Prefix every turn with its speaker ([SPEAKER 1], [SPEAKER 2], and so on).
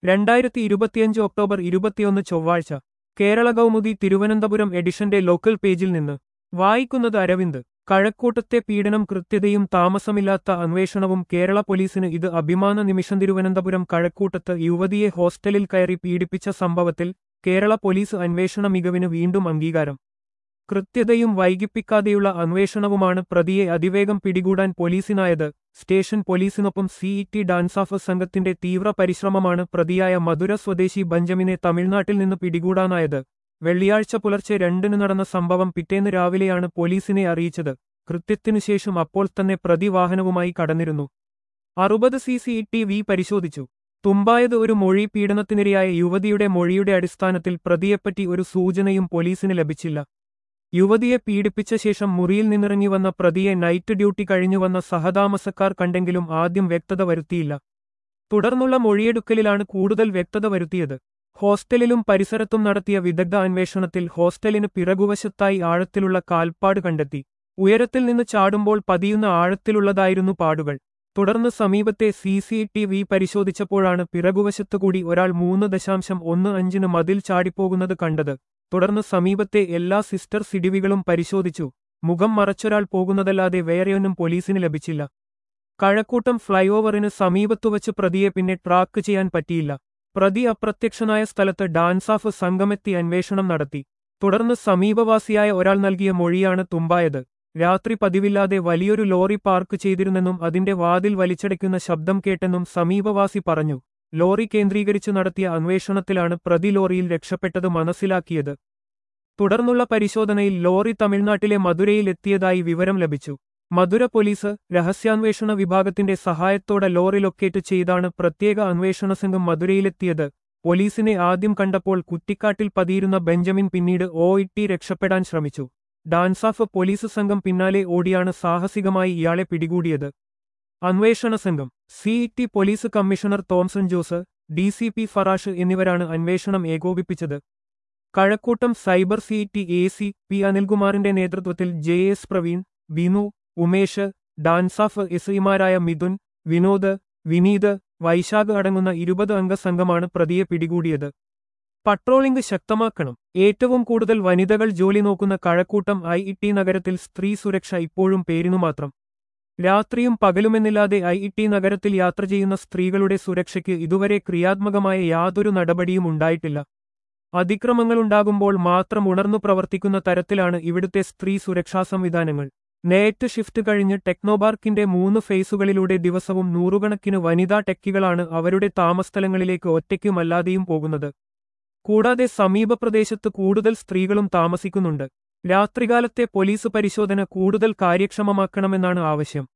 [SPEAKER 1] രണ്ടായിരത്തി ഇരുപത്തിയഞ്ച് ഒക്ടോബർ ഇരുപത്തിയൊന്ന് ചൊവ്വാഴ്ച കേരള കൗമുദി തിരുവനന്തപുരം എഡിഷന്റെ ലോക്കൽ പേജിൽ നിന്ന് വായിക്കുന്നത് അരവിന്ദ് കഴക്കൂട്ടത്തെ പീഡനം കൃത്യതയും താമസമില്ലാത്ത അന്വേഷണവും കേരള പോലീസിന് ഇത് അഭിമാന നിമിഷം തിരുവനന്തപുരം കഴക്കൂട്ടത്ത് യുവതിയെ ഹോസ്റ്റലിൽ കയറി പീഡിപ്പിച്ച സംഭവത്തിൽ കേരള പോലീസ് അന്വേഷണ മികവിന് വീണ്ടും അംഗീകാരം കൃത്യതയും വൈകിപ്പിക്കാതെയുള്ള അന്വേഷണവുമാണ് പ്രതിയെ അതിവേഗം പിടികൂടാൻ പോലീസിനായത് സ്റ്റേഷൻ പോലീസിനൊപ്പം സിഇടി ഡാൻസാഫ് സംഘത്തിന്റെ തീവ്ര പരിശ്രമമാണ് പ്രതിയായ മധുര സ്വദേശി ബഞ്ചമിനെ തമിഴ്നാട്ടിൽ നിന്ന് പിടികൂടാനായത് വെള്ളിയാഴ്ച പുലർച്ചെ രണ്ടിന് നടന്ന സംഭവം പിറ്റേന്ന് രാവിലെയാണ് പോലീസിനെ അറിയിച്ചത് കൃത്യത്തിനുശേഷം അപ്പോൾ തന്നെ പ്രതി വാഹനവുമായി കടന്നിരുന്നു അറുപത് സി സി ടി വി പരിശോധിച്ചു തുമ്പായത് ഒരു മൊഴി പീഡനത്തിനിരയായ യുവതിയുടെ മൊഴിയുടെ അടിസ്ഥാനത്തിൽ പ്രതിയെപ്പറ്റി ഒരു സൂചനയും പോലീസിന് ലഭിച്ചില്ല യുവതിയെ പീഡിപ്പിച്ച ശേഷം മുറിയിൽ നിന്നിറങ്ങി വന്ന പ്രതിയെ നൈറ്റ് ഡ്യൂട്ടി കഴിഞ്ഞുവന്ന സഹതാമസക്കാർ കണ്ടെങ്കിലും ആദ്യം വ്യക്തത വരുത്തിയില്ല തുടർന്നുള്ള മൊഴിയെടുക്കലിലാണ് കൂടുതൽ വ്യക്തത വരുത്തിയത് ഹോസ്റ്റലിലും പരിസരത്തും നടത്തിയ വിദഗ്ധ അന്വേഷണത്തിൽ ഹോസ്റ്റലിന് പിറകുവശത്തായി ആഴത്തിലുള്ള കാൽപ്പാട് കണ്ടെത്തി ഉയരത്തിൽ നിന്ന് ചാടുമ്പോൾ പതിയുന്ന ആഴത്തിലുള്ളതായിരുന്നു പാടുകൾ തുടർന്ന് സമീപത്തെ സി സി ടി വി പരിശോധിച്ചപ്പോഴാണ് പിറകുവശത്തുകൂടി ഒരാൾ മൂന്ന് ദശാംശം ഒന്ന് അഞ്ചിന് മതിൽ ചാടിപ്പോകുന്നത് കണ്ടത് തുടർന്ന് സമീപത്തെ എല്ലാ സിസ്റ്റർ സിഡിവികളും പരിശോധിച്ചു മുഖം മറച്ചൊരാൾ പോകുന്നതല്ലാതെ വേറെയൊന്നും പോലീസിന് ലഭിച്ചില്ല കഴക്കൂട്ടം ഫ്ലൈഓവറിന് സമീപത്തുവച്ച് പ്രതിയെ പിന്നെ ട്രാക്ക് ചെയ്യാൻ പറ്റിയില്ല പ്രതി അപ്രത്യക്ഷനായ സ്ഥലത്ത് ഡാൻസാഫ് സംഘമെത്തി അന്വേഷണം നടത്തി തുടർന്ന് സമീപവാസിയായ ഒരാൾ നൽകിയ മൊഴിയാണ് തുമ്പായത് രാത്രി പതിവില്ലാതെ വലിയൊരു ലോറി പാർക്ക് ചെയ്തിരുന്നെന്നും അതിന്റെ വാതിൽ വലിച്ചടയ്ക്കുന്ന ശബ്ദം കേട്ടെന്നും സമീപവാസി പറഞ്ഞു ലോറി കേന്ദ്രീകരിച്ചു നടത്തിയ അന്വേഷണത്തിലാണ് പ്രതി ലോറിയിൽ രക്ഷപ്പെട്ടത് മനസ്സിലാക്കിയത് തുടർന്നുള്ള പരിശോധനയിൽ ലോറി തമിഴ്നാട്ടിലെ മധുരയിൽ എത്തിയതായി വിവരം ലഭിച്ചു മധുര പോലീസ് രഹസ്യാന്വേഷണ വിഭാഗത്തിന്റെ സഹായത്തോടെ ലോറി ലൊക്കേറ്റ് ചെയ്താണ് പ്രത്യേക അന്വേഷണ സംഘം മധുരയിലെത്തിയത് പോലീസിനെ ആദ്യം കണ്ടപ്പോൾ കുറ്റിക്കാട്ടിൽ പതിയിരുന്ന ബെഞ്ചമിൻ പിന്നീട് ഓ ഇട്ടി രക്ഷപ്പെടാൻ ശ്രമിച്ചു ഡാൻസാഫ് പോലീസ് സംഘം പിന്നാലെ ഓടിയാണ് സാഹസികമായി ഇയാളെ പിടികൂടിയത് അന്വേഷണ സംഘം CET police commissioner Thomson Jose D C P Farash എന്നിവരാണ് അന്വേഷണം ഏകോപിപ്പിച്ചത് Kazhakkoottam cyber CET A C P അനിൽകുമാറിന്റെ നേതൃത്വത്തിൽ J S Praveen Binu Umesh DANSAF എസ്ഐമാരായ മിഥുൻ വിനോദ് വിനീത് വൈശാഖ് അടങ്ങുന്ന ഇരുപത് അംഗ സംഘമാണ് പ്രതിയെ പിടികൂടിയത് പട്രോളിംഗ് ശക്തമാക്കണം ഏറ്റവും കൂടുതൽ വനിതകൾ ജോലി നോക്കുന്ന കഴക്കൂട്ടം ഐ ഇ ടി നഗരത്തിൽ സ്ത്രീ സുരക്ഷ ഇപ്പോഴും പേരിനു മാത്രം രാത്രിയും പകലുമെന്നില്ലാതെ ഐ ഇ ടി നഗരത്തിൽ യാത്ര ചെയ്യുന്ന സ്ത്രീകളുടെ സുരക്ഷയ്ക്ക് ഇതുവരെ ക്രിയാത്മകമായ യാതൊരു നടപടിയും ഉണ്ടായിട്ടില്ല അതിക്രമങ്ങളുണ്ടാകുമ്പോൾ മാത്രം ഉണർന്നു പ്രവർത്തിക്കുന്ന തരത്തിലാണ് ഇവിടുത്തെ സ്ത്രീ സുരക്ഷാ സംവിധാനങ്ങൾ നേറ്റ് ഷിഫ്റ്റ് കഴിഞ്ഞ് ടെക്നോപാർക്കിന്റെ മൂന്ന് ഫേസുകളിലൂടെ ദിവസവും നൂറുകണക്കിന് വനിതാ ടെക്കികളാണ് അവരുടെ താമസസ്ഥലങ്ങളിലേക്ക് ഒറ്റയ്ക്കുമല്ലാതെയും പോകുന്നത് കൂടാതെ സമീപ പ്രദേശത്ത് കൂടുതൽ സ്ത്രീകളും താമസിക്കുന്നുണ്ട് രാത്രികാലത്തെ പോലീസ് പരിശോധന കൂടുതൽ കാര്യക്ഷമമാക്കണമെന്നാണ് ആവശ്യം